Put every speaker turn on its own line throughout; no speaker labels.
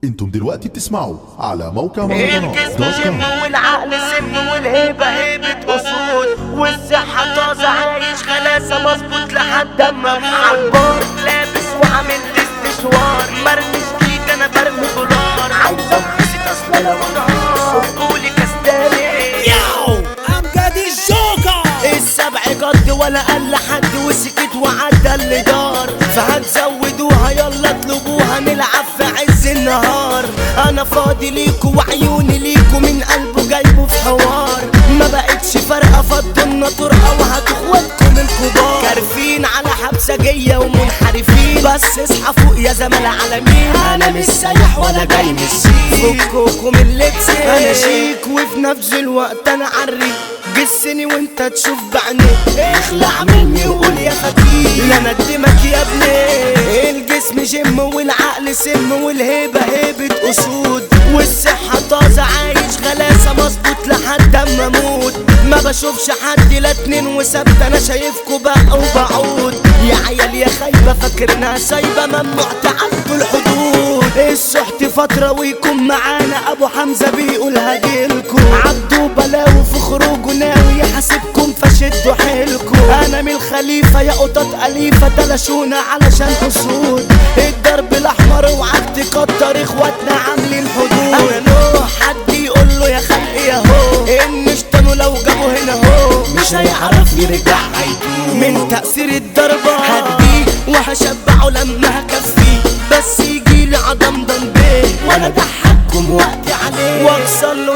انتم دلوقتي بتسمعوا على موقع مهرجانات
الجسم
دوت
جيم
كوم
والعقل سم والهيبة هيبة أسود والصحة طازة عايش غلاسة مظبوط لحد أما عالبار لابس وعامل استشوار مرمي جديد أنا برمي دولار عايز أنبسط أصل أنا منهار قولي كستاني
ياو امجد الجوكر
السبع جد ولا قال حد وسكت وعدى اللي دار فهتزودوها يلا اطلبوها نلعب في عز النهار انا فاضي ليكو وعيوني ليكو من قلبه جايبه في حوار ما بقتش فارقه فضلنا طرقه وهاتوا اخواتكم الكبار كارفين على حبسجيه ومنحرفين بس اصحى فوق يا زملاء العالمين انا مش سايح ولا جاي من الشيك فكوكوا من اللبس انا شيك وفي نفس الوقت انا عري جسني وانت تشوف بعينيك اخلع مني وقول يا فتيل لا ندمك يا ابني الجسم جيم والعقل سم والهيبة هيبة اسود والصحة طازة عايش غلاسة مظبوط لحد اما اموت ما بشوفش حد لا اتنين وسبت انا شايفكوا بقى وبعود يا عيال يا خايبة فاكرنا سايبة ممنوع تعدوا الحدود السحت فترة ويكون معانا ابو حمزة بيقول هجيلكوا عدوا بلاوي في خروجه ناوي يحاسبكم فشدوا حيلكوا انا من الخليفة يا قطط اليفة تلاشونا علشان اسود الضرب الاحمر وعد تكتر اخواتنا عاملين حدود انا نوح حد يقول له يا خلقي يا هو ان اشتنوا لو جابوا هنا هو مش هيعرف يرجع هيتوب من تأثير الضربة هديه وهشبعه لما هكفيه بس يجيلي عضم ضنبيه وانا ضحككم وقتي عليه واكسر له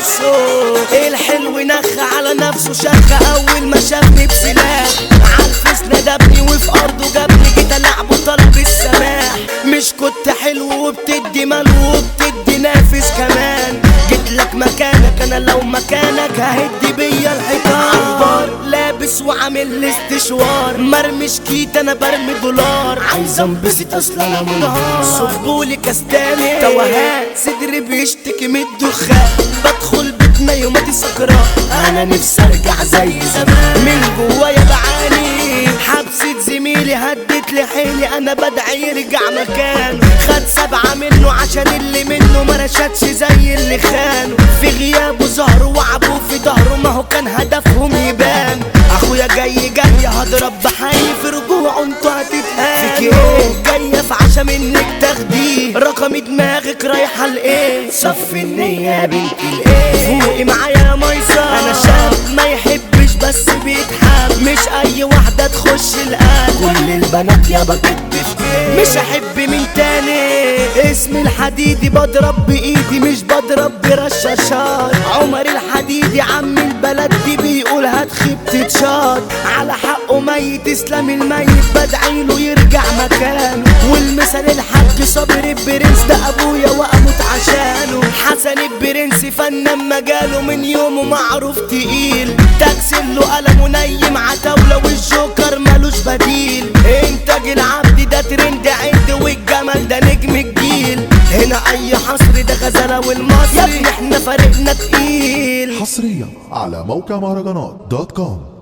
نفسه الحلو نخ على نفسه شخ اول ما شافني بسلاح عالفيس ندبني وفي ارضه جابني جيت العبه طلب السماح مش كنت حلو وبتدي مال وبتدي نافس كمان جيت لك مكانك انا لو مكانك ههدي بيا الحيطان عالبار لابس وعامل لي استشوار مرمي شكيت انا برمي دولار عايز انبسط اصلا انا منهار صبولي كستاني توهان صدري بيشتكي من الدخان بدخل بيتنا يوماتي سكران انا نفسي ارجع زي زمان من جوايا بعاني حبسة زميلي هدت لي حيلي انا بدعي يرجع مكانه خد سبعة منه عشان اللي منه ما رشدش زي اللي خانه في غيابه ظهره وعبوه في ظهره ما هو كان هدفهم يبان اخويا جاي جاي هضرب بحي في رجوعه انتوا هتتهان فيك ايه جاية في عشا منك تاخديه رقم دماغك رايحة لايه صفي النية يا بنتي الايه فوقي معايا يا ميسر انا شاب ما يحبش بس بيتحب مش اي واحدة تخش القلب كل البنات يا بكت مش احب من تاني اسم الحديدي بضرب بايدي مش بضرب برشاشات عمر الحديدي عم البلد دي بيقول هتخيب تتشاط على حقه ميت اسلام الميت بدعيله يرجع مكانه والمثل الحاج صابر البرنس ده ابويا واموت عشانه حسن البرنس فنان مجاله من يومه معروف تقيل تكسر له قلم ونيم عتاولة والجوكر ملوش بديل انتاج العبد ده ترند عند والجمل ده نجم الجيل هنا اي حصر ده غزالة والمصري يا ابني احنا فريقنا تقيل
حصريا على موقع مهرجانات دوت كوم